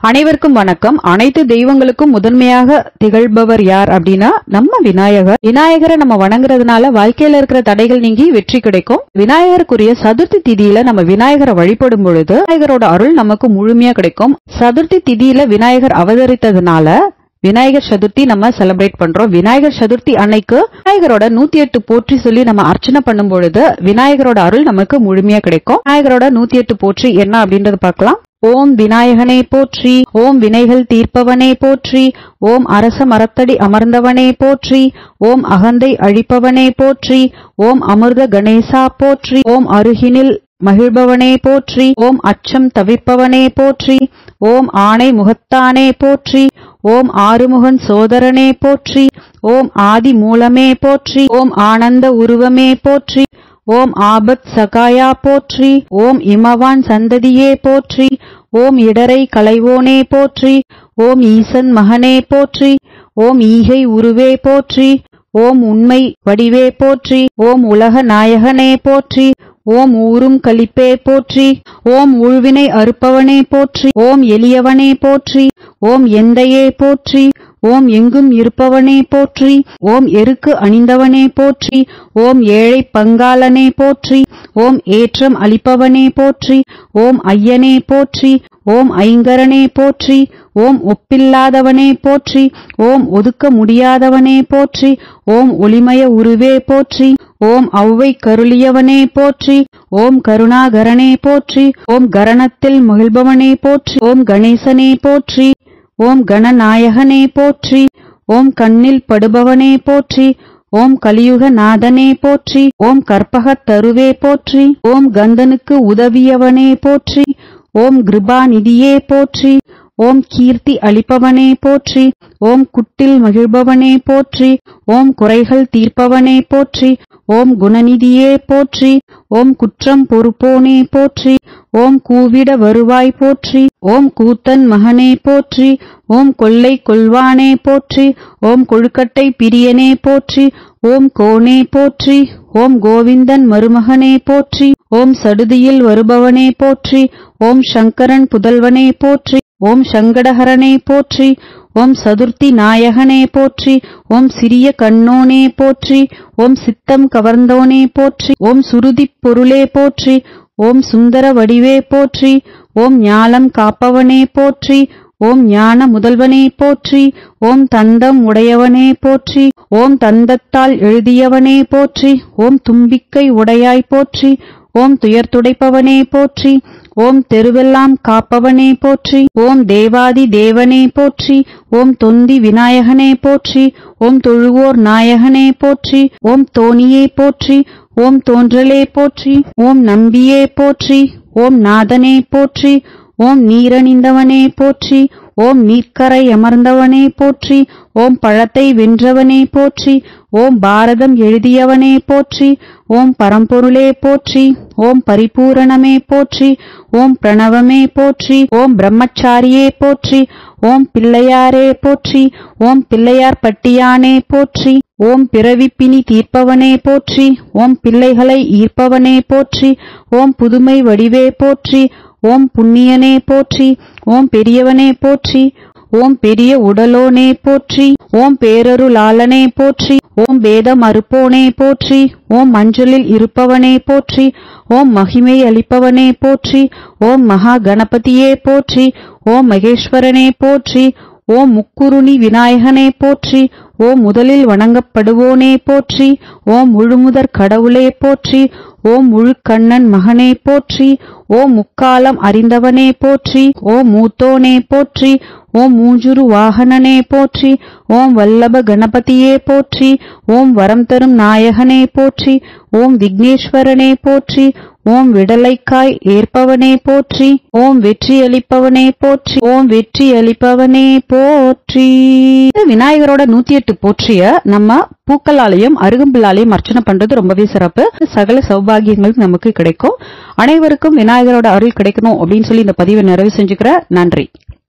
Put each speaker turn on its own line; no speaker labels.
அனைவருக்கும் வணக்கம் அனைத்து தெய்வங்களுக்கும் முதன்மையாக திகழ்பவர் யார் அப்படின்னா நம்ம விநாயகர் விநாயகரை நம்ம வணங்குறதுனால வாழ்க்கையில இருக்கிற தடைகள் நீங்கி வெற்றி கிடைக்கும் விநாயகருக்குரிய சதுர்த்தி திதியில நம்ம விநாயகரை வழிபடும் பொழுது விநாயகரோட அருள் நமக்கு முழுமையா கிடைக்கும் சதுர்த்தி திதியில விநாயகர் அவதரித்ததுனால விநாயகர் சதுர்த்தி நம்ம செலிப்ரேட் பண்றோம் விநாயகர் சதுர்த்தி அன்னைக்கு விநாயகரோட நூத்தி எட்டு போற்றி சொல்லி நம்ம அர்ச்சனை பண்ணும் பொழுது விநாயகரோட அருள் நமக்கு முழுமையா கிடைக்கும் விநாயகரோட நூத்தி எட்டு போற்றி என்ன அப்படின்றத பார்க்கலாம் ஓம் விநாயகனே போற்றி ஓம் வினைகள் தீர்ப்பவனே போற்றி ஓம் அரச மரத்தடி அமர்ந்தவனே போற்றி ஓம் அகந்தை அழிப்பவனே போற்றி ஓம் அமிர்த கணேசா போற்றி ஓம் அருகினில் மகிழ்பவனே போற்றி ஓம் அச்சம் தவிர்ப்பவனே போற்றி ஓம் ஆணை முகத்தானே போற்றி ஓம் ஆறுமுகன் சோதரனே போற்றி ஓம் ஆதி மூலமே போற்றி ஓம் ஆனந்த உருவமே போற்றி ஓம் ஆபத் சகாயா போற்றி ஓம் இமவான் சந்ததியே போற்றி ஓம் இடரை களைவோனே போற்றி ஓம் ஈசன் மகனே போற்றி ஓம் ஈகை உருவே போற்றி ஓம் உண்மை வடிவே போற்றி ஓம் உலக நாயகனே போற்றி ஓம் ஊரும் கலிப்பே போற்றி ஓம் உழ்வினை அறுப்பவனே போற்றி ஓம் எளியவனே போற்றி ஓம் எந்தையே போற்றி ஓம் எங்கும் இருப்பவனே போற்றி ஓம் எருக்கு அணிந்தவனே போற்றி ஓம் ஏழை பங்காளனே போற்றி ஓம் ஏற்றம் அளிப்பவனே போற்றி ஓம் ஐயனே போற்றி ஓம் ஐங்கரனே போற்றி ஓம் ஒப்பில்லாதவனே போற்றி ஓம் ஒதுக்க முடியாதவனே போற்றி ஓம் ஒளிமய உருவே போற்றி ஓம் ஔவை கருளியவனே போற்றி ஓம் கருணாகரனே போற்றி ஓம் கரணத்தில் மகிழ்பவனே போற்றி ஓம் கணேசனே போற்றி ஓம் கணநாயகனே போற்றி ஓம் கண்ணில் படுபவனே போற்றி ஓம் கலியுக நாதனே போற்றி ஓம் கற்பகத் தருவே போற்றி ஓம் கந்தனுக்கு உதவியவனே போற்றி ஓம் கிருபாநிதியே போற்றி ஓம் கீர்த்தி அளிப்பவனே போற்றி ஓம் குட்டில் மகிழ்பவனே போற்றி ஓம் குறைகள் தீர்ப்பவனே போற்றி ஓம் குணநிதியே போற்றி ஓம் குற்றம் பொறுப்போனே போற்றி ஓம் கூவிட வருவாய் போற்றி ஓம் கூத்தன் மகனே போற்றி ஓம் கொள்ளை கொள்வானே போற்றி ஓம் கொழுக்கட்டை பிரியனே போற்றி ஓம் கோனே போற்றி ஓம் கோவிந்தன் மருமகனே போற்றி ஓம் சடுதியில் வருபவனே போற்றி ஓம் சங்கரன் புதல்வனே போற்றி ஓம் சங்கடஹரனே போற்றி ஓம் சதுர்த்தி நாயகனே போற்றி ஓம் சிறிய கண்ணோனே போற்றி ஓம் சித்தம் கவர்ந்தோனே போற்றி ஓம் சுருதிப் பொருளே போற்றி ஓம் சுந்தர வடிவே போற்றி ஓம் ஞாலம் காப்பவனே போற்றி ஓம் ஞான முதல்வனே போற்றி ஓம் தந்தம் உடையவனே போற்றி ஓம் தந்தத்தால் எழுதியவனே போற்றி ஓம் தும்பிக்கை உடையாய் போற்றி ஓம் துயர் துடைப்பவனே போற்றி ஓம் தெருவெல்லாம் காப்பவனே போற்றி ஓம் தேவாதி தேவனே போற்றி ஓம் தொந்தி விநாயகனே போற்றி ஓம் தொழுவோர் நாயகனே போற்றி ஓம் தோணியே போற்றி ஓம் தோன்றலே போற்றி ஓம் நம்பியே போற்றி ஓம் நாதனே போற்றி ஓம் நீரணிந்தவனே போற்றி ஓம் நீர்க்கரை அமர்ந்தவனே போற்றி ஓம் பழத்தை வென்றவனே போற்றி ஓம் பாரதம் எழுதியவனே போற்றி ஓம் பரம்பொருளே போற்றி ஓம் பரிபூரணமே போற்றி ஓம் பிரணவமே போற்றி ஓம் பிரம்மச்சாரியே போற்றி ஓம் பிள்ளையாரே போற்றி ஓம் பிள்ளையார் பட்டியானே போற்றி ஓம் பிறவிப்பினி தீர்ப்பவனே போற்றி ஓம் பிள்ளைகளை ஈர்ப்பவனே போற்றி ஓம் புதுமை வடிவே போற்றி ஓம் புண்ணியனே போற்றி ஓம் பெரியவனே போற்றி ஓம் பெரிய உடலோனே போற்றி ஓம் பேரருளாளனே போற்றி ஓம் வேத மறுப்போனே போற்றி ஓம் மஞ்சளில் இருப்பவனே போற்றி ஓம் மகிமை அளிப்பவனே போற்றி ஓம் மகா கணபதியே போற்றி ஓம் மகேஸ்வரனே போற்றி ஓம் முக்குருணி விநாயகனே போற்றி ஓம் முதலில் வணங்கப்படுவோனே போற்றி ஓம் முழுமுதற் கடவுளே போற்றி ஓம் முழுக்கண்ணன் மகனே போற்றி ஓம் முக்காலம் அறிந்தவனே போற்றி ஓம் மூத்தோனே போற்றி ஓம் மூஞ்சுரு வாகனனே போற்றி ஓம் வல்லப கணபதியே போற்றி ஓம் வரம் தரும் நாயகனே போற்றி ஓம் விக்னேஸ்வரனே போற்றி ஓம் விடலைக்காய் ஏற்பவனே போற்றி ஓம் வெற்றி அளிப்பவனே போற்றி ஓம் வெற்றி அளிப்பவனே போற்றி இந்த விநாயகரோட நூத்தி எட்டு போற்றிய நம்ம பூக்களாலையும் அருகம்பில்லாலையும் அர்ச்சனை பண்றது ரொம்பவே சிறப்பு சகல சௌபாகியங்களும் நமக்கு கிடைக்கும் அனைவருக்கும் விநாயகரோட அருள் கிடைக்கணும் அப்படின்னு சொல்லி இந்த பதிவை நிறைவு செஞ்சுக்கிற நன்றி